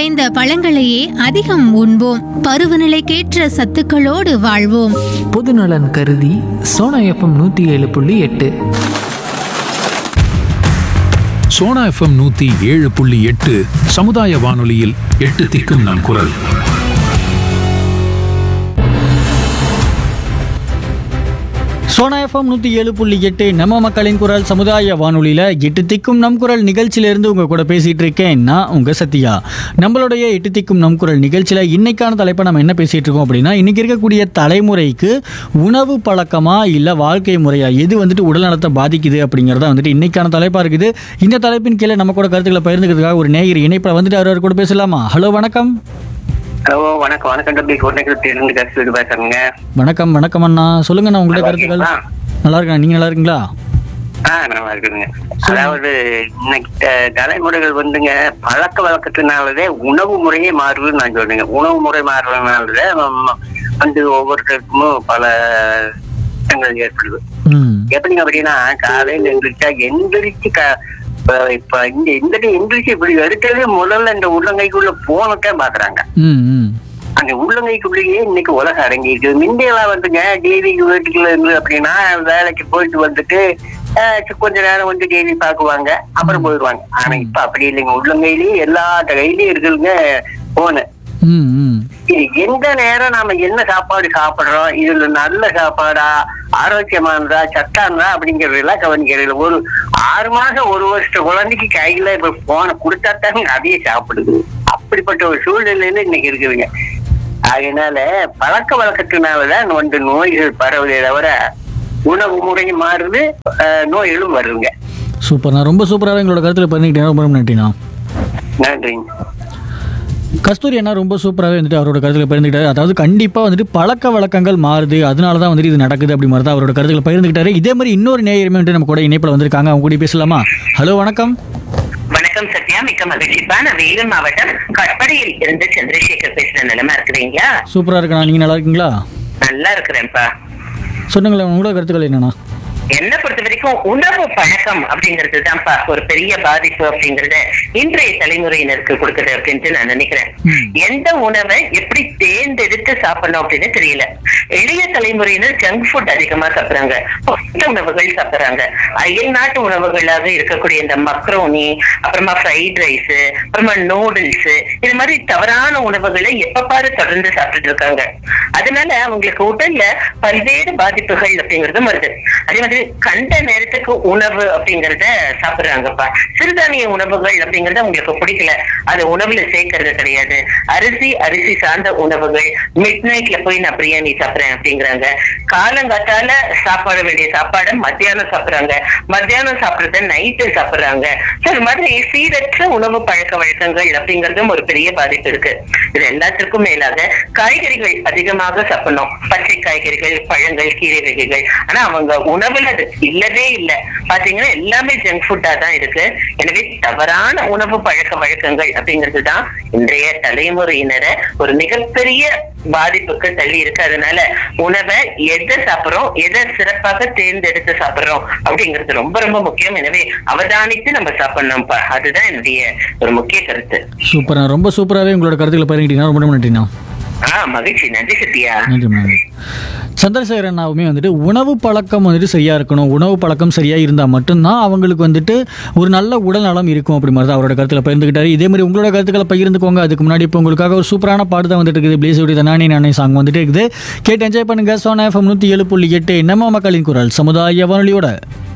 விளைந்த பழங்களையே அதிகம் உண்போம் பருவநிலைக்கேற்ற சத்துக்களோடு வாழ்வோம் பொதுநலன் கருதி சோனா எஃப்எம் நூற்றி ஏழு புள்ளி எட்டு சோனா எஃப்எம் நூத்தி ஏழு புள்ளி எட்டு சமுதாய வானொலியில் எட்டு திக்கும் நம் குரல் சோனா எஃப்எம் நூற்றி ஏழு புள்ளி எட்டு நம்ம மக்களின் குரல் சமுதாய வானொலியில் எட்டு திக்கும் நம் குரல் நிகழ்ச்சியிலேருந்து உங்கள் கூட பேசிகிட்டு இருக்கேன் நான் உங்கள் சத்யா நம்மளுடைய எட்டு திக்கும் நம் குரல் நிகழ்ச்சியில் இன்னைக்கான தலைப்பை நம்ம என்ன பேசிகிட்டு இருக்கோம் அப்படின்னா இன்றைக்கி இருக்கக்கூடிய தலைமுறைக்கு உணவு பழக்கமா இல்லை வாழ்க்கை முறையா எது வந்துட்டு உடல்நலத்தை பாதிக்குது அப்படிங்கிறத வந்துட்டு இன்னைக்கான தலைப்பாக இருக்குது இந்த தலைப்பின் கீழே நம்ம கூட கருத்துக்களை பகிர்ந்துக்கிறதுக்காக ஒரு நேயர் இணைப்பில் வந்துட்டு அவர் கூட பேசலாமா ஹலோ வணக்கம் ஹலோ வணக்கம் வணக்கம் தம்பி கோட்டைக்கு இருந்து கருத்து பேசுறேங்க வணக்கம் வணக்கம் அண்ணா சொல்லுங்கண்ணா உங்களுடைய கருத்துக்கள் நல்லா இருக்கா நீங்கள் நல்லா இருக்கீங்களா ஆ நல்லா இருக்குதுங்க அதாவது இன்னைக்கு த- தலைமுறைகள் வந்துங்க பழக்க வழக்கத்தினாலதே உணவு முறையே மாறுதுன்னு நான் சொல்றேங்க உணவு முறை மாறுறதுனாலதே நம்ம வந்து ஒவ்வொருத்தருக்கும் பல விஷயங்கள் ஏற்படுது ம் எப்படிங்க அப்படின்னா காலையில எந்திரிச்சா எந்திரிச்சு க- இப்ப இப்ப இந்த இந்த எந்திரிச்சு இப்படி எடுத்ததே முதல்ல இந்த உள்ளங்கைக்குள்ள போனக்கே பாக்குறாங்க ம் ம் அந்த உள்ளங்கைக்குள்ளேயே இன்னைக்கு உலகம் அடங்கி இருக்குது முந்தையெல்லாம் வந்துங்க டிவிக்கு வீட்டுக்குள்ள இருந்து அப்படின்னா வேலைக்கு போயிட்டு வந்துட்டு ஆஹ் சி- கொஞ்ச நேரம் வந்து டிவி பாக்குவாங்க அப்புறம் போயிடுவாங்க ஆனா இப்ப அப்படி இல்லைங்க உள்ளங்கையிலயும் எல்லா கையிலயும் இருக்குதுங்க போனு ம் ம் இது எந்த நேரம் நாம என்ன சாப்பாடு சாப்பிடுறோம் இதுல நல்ல சாப்பாடா ஆரோக்கியமானதா சத்தானதா அப்படிங்கறது எல்லாம் கவனிக்கிறது ஒரு ஆறு மாசம் ஒரு வருஷ குழந்தைக்கு கையில இப்ப போன கொடுத்தாத்தாங்க அதையே சாப்பிடுது அப்படிப்பட்ட ஒரு சூழ்நிலையில இன்னைக்கு இருக்குதுங்க அதனால பழக்க வழக்கத்தினாலதான் வந்து நோய்கள் பரவுதே தவிர உணவு முறை மாறுது ஆஹ் நோய்களும் வருதுங்க சூப்பர்ண்ணா ரொம்ப சூப்பராகவே எங்களோட கருத்தில் பண்ணிக்கிட்டேன் ரொம்ப ரொம்ப நன்றிண்ணா நன்றிங்க கஸ்தூரி அண்ணா ரொம்ப சூப்பராகவே வந்துட்டு அவரோட கருத்தில் பகிர்ந்துக்கிட்டாரு அதாவது கண்டிப்பாக வந்துட்டு பழக்க வழக்கங்கள் மாறுது அதனால தான் வந்துட்டு இது நடக்குது அப்படி மாதிரி தான் அவரோட கருத்துக்களை பகிர்ந்துக்கிட்டாரு இதே மாதிரி இன்னொரு நேயருமே வந்துட்டு நம்ம கூட இணைப்பில் வந்திருக்காங்க அவங்க கூட பேசலாமா ஹலோ வணக்கம் வணக்கம் சத்யா மிக்க மகிழ்ச்சிப்பா நான் வேலூர் மாவட்டம் கட்படியில் இருந்து சந்திரசேகர் பேசுற நிலைமை இருக்கிறீங்களா சூப்பராக இருக்கண்ணா நீங்கள் நல்லா இருக்கீங்களா நல்லா இருக்கிறேன்ப்பா சொன்னுங்களேன் உங்களோட கருத்துக்கள் என்னண்ணா என்ன பொறுத்த வரைக்கும் உணவு பழக்கம் அப்படிங்கிறது தான்ப்பா ஒரு பெரிய பாதிப்பு அப்படிங்கறத இன்றைய தலைமுறையினருக்கு கொடுக்குது அப்படின்ட்டு நான் நினைக்கிறேன் ம். எந்த உணவை எப்படி தேர்ந்தெடுத்து சாப்பிடணும் அப்படின்னு தெரியல இளைய தலைமுறையினர் ஜங்க் ஃபுட் அதிகமா சாப்பிடுறாங்க பொட்ட உணவுகள் சாப்பிடுறாங்க அயல் நாட்டு உணவுகளாக இருக்கக்கூடிய இந்த மக்ரோனி அப்புறமா ஃப்ரைட் ரைஸ் அப்புறமா நூடுல்ஸ் இது மாதிரி தவறான உணவுகளை எப்ப பாரு தொடர்ந்து சாப்பிட்டுட்டு இருக்காங்க அதனால அவங்களுக்கு உடல்ல பல்வேறு பாதிப்புகள் அப்படிங்கறதும் வருது அதே மாதிரி கண்ட நேரத்துக்கு உணவு அப்படிங்கறத சாப்பிடுறாங்கப்பா சிறுதானிய உணவுகள் அப்படிங்கறது அவங்களுக்கு பிடிக்கல அது உணவுல சேர்க்கறது கிடையாது அரிசி அரிசி சார்ந்த உணவுகள் மிட் நைட்ல போய் நான் பிரியாணி சாப்பிடுறேன் அப்படிங்கிறாங்க காலங்காத்தால சாப்பிட வேண்டிய சாப்பாடை மத்தியானம் சாப்பிடுறாங்க மத்தியானம் சாப்பிடுறத நைட்டு சாப்பிடுறாங்க So, இது மாதிரி சீரற்ற உணவு பழக்க வழக்கங்கள் அப்படிங்கறதும் ஒரு பெரிய பாதிப்பு இருக்கு இது எல்லாத்திற்கும் மேலாக காய்கறிகள் அதிகமாக சாப்பிடணும் பச்சை காய்கறிகள் பழங்கள் கீரை வகைகள் ஆனா அவங்க உணவுல அது இல்லவே இல்லை பாத்தீங்கன்னா எல்லாமே ஜங்க் ஃபுட்டா தான் இருக்கு எனவே தவறான உணவு பழக்க வழக்கங்கள் அப்படிங்கிறது தான் இன்றைய தலைமுறையினரை ஒரு மிகப்பெரிய பாதிப்புக்கு தள்ளி இருக்கு அதனால உணவை எதை சாப்பிடுறோம் எதை சிறப்பாக தேர்ந்தெடுத்து சாப்பிடுறோம் அப்படிங்கிறது ரொம்ப ரொம்ப முக்கியம் எனவே அவதானித்து நம்ம சாப்பிடணும்ப்பா அதுதான் என்னுடைய ஒரு முக்கிய கருத்து சூப்பர்ண்ணா ரொம்ப சூப்பராகவே உங்களோட கருத்துக்களை பகிர்ந்துக்கிட்டீங்கன்னா ரொம்ப ரொம்ப நன்றிண்ணா ஆஹ் மகிழ்ச்சி நன்றி சத்யா நன்றி நன்றி சந்திரசேகர் அண்ணாவுமே வந்துட்டு உணவு பழக்கம் வந்துட்டு சரியாக இருக்கணும் உணவு பழக்கம் சரியாக இருந்தால் மட்டும்தான் அவங்களுக்கு வந்துட்டு ஒரு நல்ல உடல் நலம் இருக்கும் அப்படி மாதிரி தான் அவரோட கருத்தில் பகிர்ந்துக்கிட்டாரு இதே மாதிரி உங்களோட கருத்துக்களை பகிர்ந்துக்கோங்க அதுக்கு முன்னாடி இப்போ உங்களுக்காக ஒரு சூப்பரான பாட்டு தான் வந்துட்டு இருக்குது பிளேஸ் விட்டு நானே நானே சாங் வந்துட்டு இருக்குது கேட்டு என்ஜாய் பண்ணுங்க சோனா எஃப்எம் நூற்றி ஏழு புள்ளி எட்டு நம்ம மக்களின் குரல் சமுதாய வானொலியோட